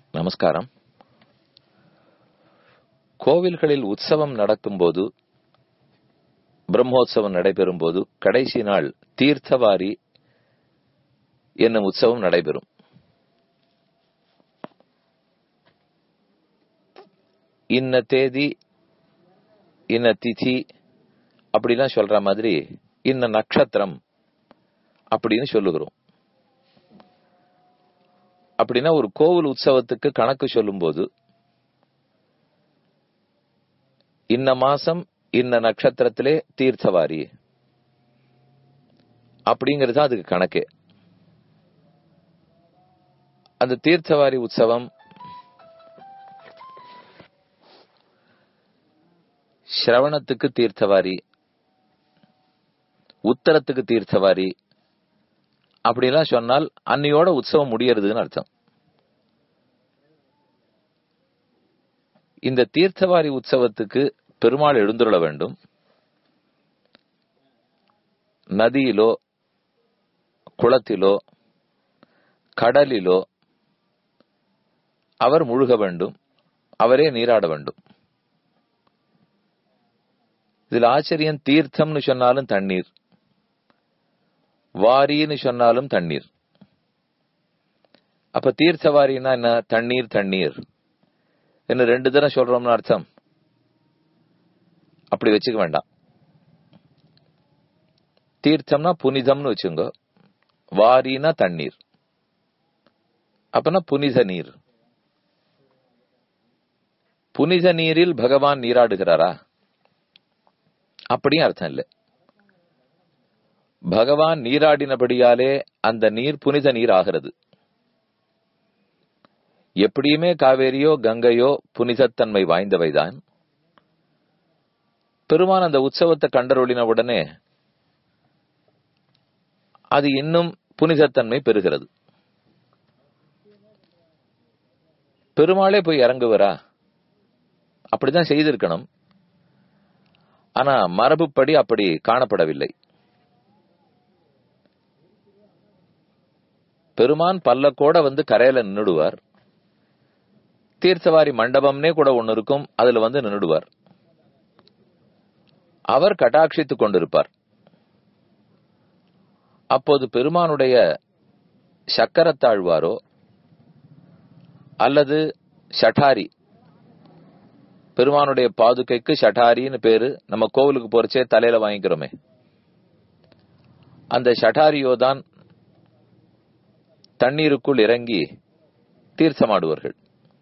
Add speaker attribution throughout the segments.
Speaker 1: நமஸ்காரம் கோவில்களில் உற்சவம் நடக்கும்போது பிரம்மோற்சவம் நடைபெறும் போது கடைசி நாள் தீர்த்தவாரி என்னும் உற்சவம் நடைபெறும் இன்ன தேதி இன்ன திதி அப்படிலாம் சொல்ற மாதிரி இன்ன நட்சத்திரம் அப்படின்னு சொல்லுகிறோம் அப்படின்னா ஒரு கோவில் உற்சவத்துக்கு கணக்கு சொல்லும்போது இன்ன மாசம் இன்ன நட்சத்திரத்திலே தீர்த்தவாரி அப்படிங்கிறது அதுக்கு கணக்கு அந்த தீர்த்தவாரி உற்சவம் சிரவணத்துக்கு தீர்த்தவாரி உத்தரத்துக்கு தீர்த்தவாரி அப்படிலாம் சொன்னால் அன்னையோட உற்சவம் முடியறதுன்னு அர்த்தம் இந்த தீர்த்தவாரி உற்சவத்துக்கு பெருமாள் எழுந்துள்ள வேண்டும் நதியிலோ குளத்திலோ கடலிலோ அவர் முழுக வேண்டும் அவரே நீராட வேண்டும் இதுல ஆச்சரியம் தீர்த்தம்னு சொன்னாலும் தண்ணீர் வாரின்னு சொன்னாலும் தண்ணீர் அப்ப தீர்த்தவாரின்னா என்ன தண்ணீர் தண்ணீர் என்ன ரெண்டு தடவை சொல்றோம்னு அர்த்தம் அப்படி வச்சுக்க வேண்டாம் தீர்த்தம்னா புனிதம்னு வச்சுங்க வாரினா தண்ணீர் அப்பனா புனித நீர் புனித நீரில் பகவான் நீராடுகிறாரா அப்படியும் அர்த்தம் இல்லை பகவான் நீராடினபடியாலே அந்த நீர் புனித நீர் ஆகிறது எப்படியுமே காவேரியோ கங்கையோ புனிதத்தன்மை வாய்ந்தவைதான் பெருமான் அந்த உற்சவத்தை கண்டருளின உடனே அது இன்னும் புனிதத்தன்மை பெறுகிறது பெருமாளே போய் இறங்குவரா அப்படிதான் செய்திருக்கணும் ஆனா மரபுப்படி அப்படி காணப்படவில்லை பெருமான் பல்லக்கோட வந்து கரையில நின்னுடுவார் தீர்த்தவாரி மண்டபம்னே கூட ஒன்னு இருக்கும் அதுல வந்து நின்னுடுவார் அவர் கட்டாட்சித்துக் கொண்டிருப்பார் அப்போது பெருமானுடைய சக்கரத்தாழ்வாரோ அல்லது ஷட்டாரி பெருமானுடைய பாதுகைக்கு ஷட்டாரின்னு பேரு நம்ம கோவிலுக்கு போறச்சே தலையில வாங்கிக்கிறோமே அந்த ஷட்டாரியோ தான் தண்ணீருக்குள் இறங்கி தீர்த்தமாடுவார்கள்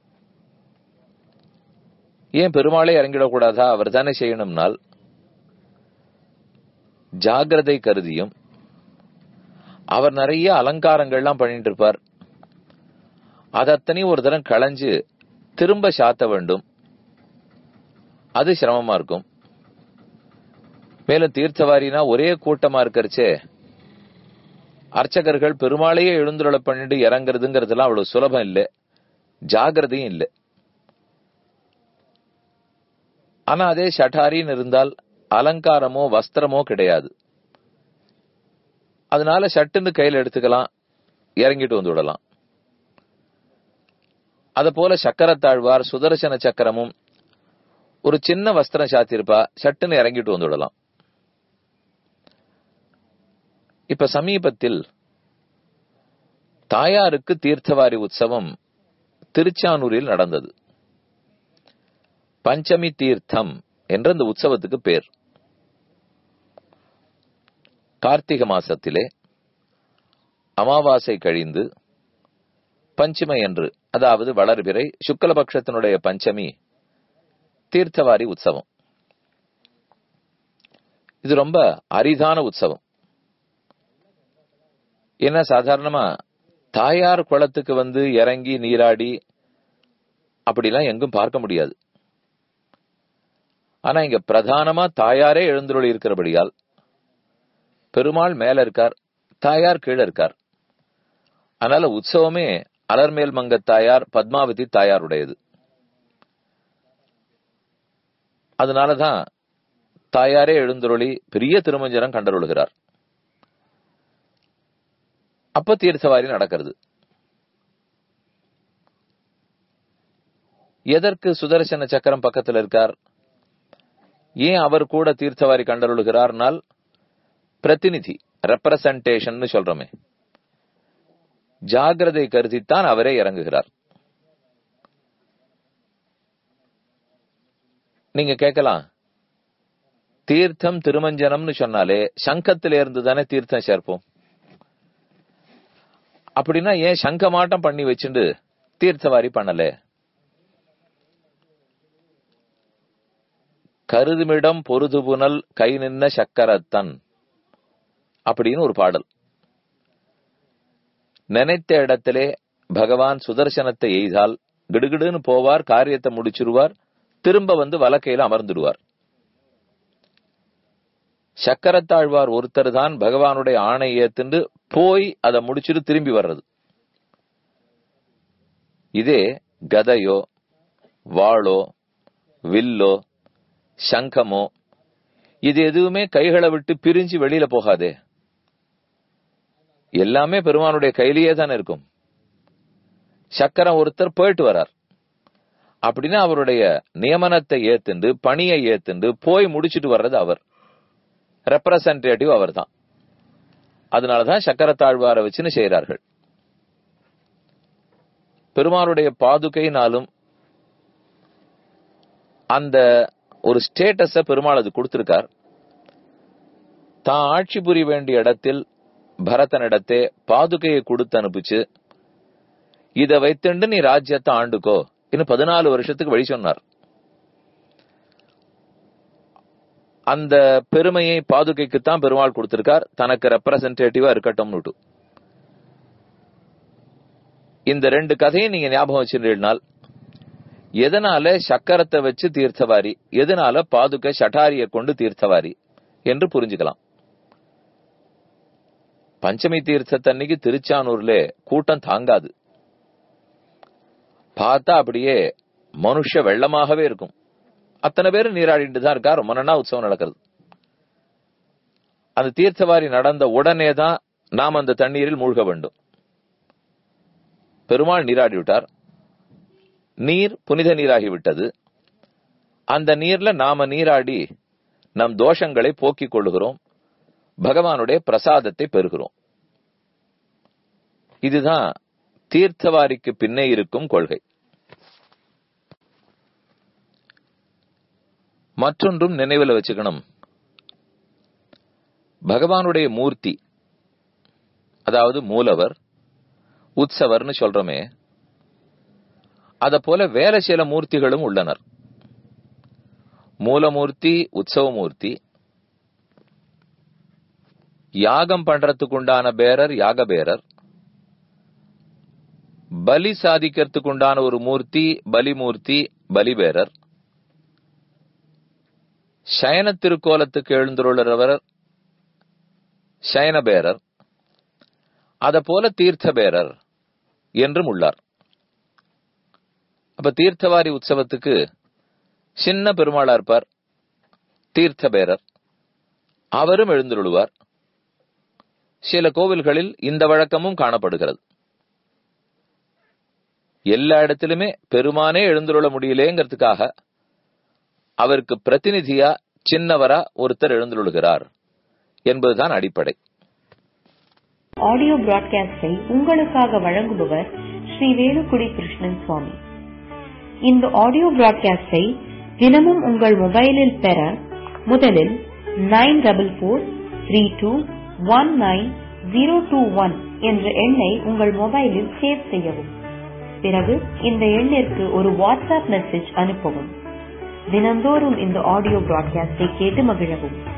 Speaker 1: ஏன் பெருமாளே இறங்கிடக்கூடாதா அவர் தானே செய்யணும்னால் ஜாகிரதை கருதியும் அவர் நிறைய அலங்காரங்கள்லாம் பண்ணிட்டு இருப்பார் அதத்தனையும் ஒரு தரம் களைஞ்சு திரும்ப சாத்த வேண்டும் அது சிரமமா இருக்கும் மேலும் தீர்த்தவாரினா ஒரே கூட்டமா இருக்கிறச்சே அர்ச்சகர்கள் பெருமாளையே எழுந்துருள பண்ணிட்டு இறங்குறதுங்கிறதுலாம் அவ்வளவு சுலபம் இல்லை ஜாகிரதையும் இல்லை ஆனா அதே ஷட்டாரின்னு இருந்தால் அலங்காரமோ வஸ்திரமோ கிடையாது அதனால ஷட்டுன்னு கையில எடுத்துக்கலாம் இறங்கிட்டு வந்து விடலாம் அத போல சக்கரத்தாழ்வார் சுதர்சன சக்கரமும் ஒரு சின்ன வஸ்திரம் சாத்திருப்பா சட்டுன்னு இறங்கிட்டு வந்து விடலாம் இப்ப சமீபத்தில் தாயாருக்கு தீர்த்தவாரி உற்சவம் திருச்சானூரில் நடந்தது பஞ்சமி தீர்த்தம் என்ற இந்த உற்சவத்துக்கு பேர் கார்த்திகை மாசத்திலே அமாவாசை கழிந்து பஞ்சமை என்று அதாவது வளர்பிறை சுக்லபக்ஷத்தினுடைய பஞ்சமி தீர்த்தவாரி உற்சவம் இது ரொம்ப அரிதான உற்சவம் ஏன்னா சாதாரணமா தாயார் குளத்துக்கு வந்து இறங்கி நீராடி அப்படிலாம் எங்கும் பார்க்க முடியாது ஆனா இங்க பிரதானமா தாயாரே எழுந்துருளி இருக்கிறபடியால் பெருமாள் மேல இருக்கார் தாயார் கீழே இருக்கார் அதனால உற்சவமே அலர்மேல் மங்க தாயார் பத்மாவதி தாயாருடையது அதனாலதான் தாயாரே எழுந்துருளி பெரிய திருமஞ்சனம் கண்டருளுகிறார் அப்ப தீர்த்தவாரி நடக்கிறது எதற்கு சுதர்சன சக்கரம் பக்கத்தில் இருக்கார் ஏன் அவர் கூட தீர்த்தவாரி கண்டருளுகிறார்னால் பிரதிநிதி ரெப்ரசன்டேஷன் சொல்றோமே ஜாகிரதை கருதித்தான் அவரே இறங்குகிறார் நீங்க கேட்கலாம் தீர்த்தம் திருமஞ்சனம்னு சொன்னாலே சங்கத்தில இருந்து தானே தீர்த்தம் சேர்ப்போம் அப்படின்னா ஏன் சங்கமாட்டம் பண்ணி வச்சுட்டு தீர்த்தவாரி பண்ணல கருதுமிடம் பொருதுபுனல் கை நின்ன சக்கரத்தன் அப்படின்னு ஒரு பாடல் நினைத்த இடத்திலே பகவான் சுதர்சனத்தை எய்தால் கிடுகிடுன்னு போவார் காரியத்தை முடிச்சிருவார் திரும்ப வந்து வலக்கையில அமர்ந்துடுவார் சக்கரத்தாழ்வார் ஒருத்தர் தான் பகவானுடைய ஆணை ஏத்துண்டு போய் அதை முடிச்சுட்டு திரும்பி வர்றது இதே கதையோ வாளோ வில்லோ சங்கமோ இது எதுவுமே கைகளை விட்டு பிரிஞ்சு வெளியில போகாதே எல்லாமே பெருமானுடைய கையிலேயே தானே இருக்கும் சக்கரம் ஒருத்தர் போயிட்டு வரார் அப்படின்னா அவருடைய நியமனத்தை ஏத்துண்டு பணியை ஏத்துண்டு போய் முடிச்சிட்டு வர்றது அவர் ரெப்ரசன்டேட்டிவ் அவர் தான் அதனாலதான் சக்கரத்தாழ்வாரை வச்சுன்னு செய்யறார்கள் பெருமானுடைய பாதுகைனாலும் அந்த ஒரு ஸ்டேட்டஸ பெருமாள் அது கொடுத்திருக்கார் தான் ஆட்சி புரிய வேண்டிய இடத்தில் பரதனிடத்தே பாதுகையை கொடுத்து அனுப்பிச்சு இதை வைத்துண்டு நீ ராஜ்யத்தை ஆண்டுக்கோ இன்னும் பதினாலு வருஷத்துக்கு வழி சொன்னார் அந்த பெருமையை பாதுகைக்குத்தான் பெருமாள் கொடுத்திருக்கார் தனக்கு ரெப்ரசன்டேட்டிவா இருக்கட்டும் இந்த ரெண்டு கதையும் நீங்க ஞாபகம் வச்சிருந்தால் எதனால சக்கரத்தை வச்சு தீர்த்தவாரி எதனால பாதுகை சட்டாரிய கொண்டு தீர்த்தவாரி என்று புரிஞ்சுக்கலாம் பஞ்சமி தீர்த்தத்தன்னைக்கு திருச்சானூர்ல கூட்டம் தாங்காது பார்த்தா அப்படியே மனுஷ வெள்ளமாகவே இருக்கும் அத்தனை பேரும் நீராடிட்டு தான் இருக்கா ரொம்ப நாளா உற்சவம் நடக்கிறது அந்த தீர்த்தவாரி நடந்த உடனே தான் நாம் அந்த தண்ணீரில் மூழ்க வேண்டும் பெருமாள் நீராடி விட்டார் நீர் புனித நீராகிவிட்டது அந்த நீர்ல நாம நீராடி நம் தோஷங்களை போக்கிக் கொள்ளுகிறோம் பகவானுடைய பிரசாதத்தை பெறுகிறோம் இதுதான் தீர்த்தவாரிக்கு பின்னே இருக்கும் கொள்கை மற்றொன்றும் நினைவில் வச்சுக்கணும் பகவானுடைய மூர்த்தி அதாவது மூலவர் உற்சவர்னு சொல்றோமே அத போல வேலை சில மூர்த்திகளும் உள்ளனர் மூலமூர்த்தி உற்சவமூர்த்தி யாகம் பண்றதுக்கு உண்டான பேரர் யாக பேரர் பலி சாதிக்கிறதுக்கு உண்டான ஒரு மூர்த்தி பலிமூர்த்தி பலிபேரர் சயன திருக்கோலத்துக்கு எழுந்துள்ளவர் சயனபேரர் அத போல தீர்த்தபேரர் என்றும் உள்ளார் அப்ப தீர்த்தவாரி உற்சவத்துக்கு சின்ன பெருமாளா இருப்பார் தீர்த்தபேரர் அவரும் எழுந்துள்ளுவார் சில கோவில்களில் இந்த வழக்கமும் காணப்படுகிறது எல்லா இடத்திலுமே பெருமானே எழுந்துள்ள முடியலேங்கிறதுக்காக அவருக்கு பிரதிநிதியா சின்னவரா ஒருத்தர் எழுந்துள்ளுகிறார் என்பதுதான் அடிப்படை
Speaker 2: ஆடியோ பிராட்காஸ்டை உங்களுக்காக வழங்குபவர் ஸ்ரீ வேலுக்குடி கிருஷ்ணன் சுவாமி இந்த ஆடியோ பிராட்காஸ்டை தினமும் உங்கள் மொபைலில் பெற முதலில் nine double four three two one nine zero two one என்ற எண்ணை உங்கள் மொபைலில் சேவ் செய்யவும் பிறகு இந்த எண்ணிற்கு ஒரு வாட்ஸ்அப் மெசேஜ் அனுப்பவும் தினந்தோறும் இந்த ஆடியோ பிராட்காஸ்டை கேட்டு மகிழவும்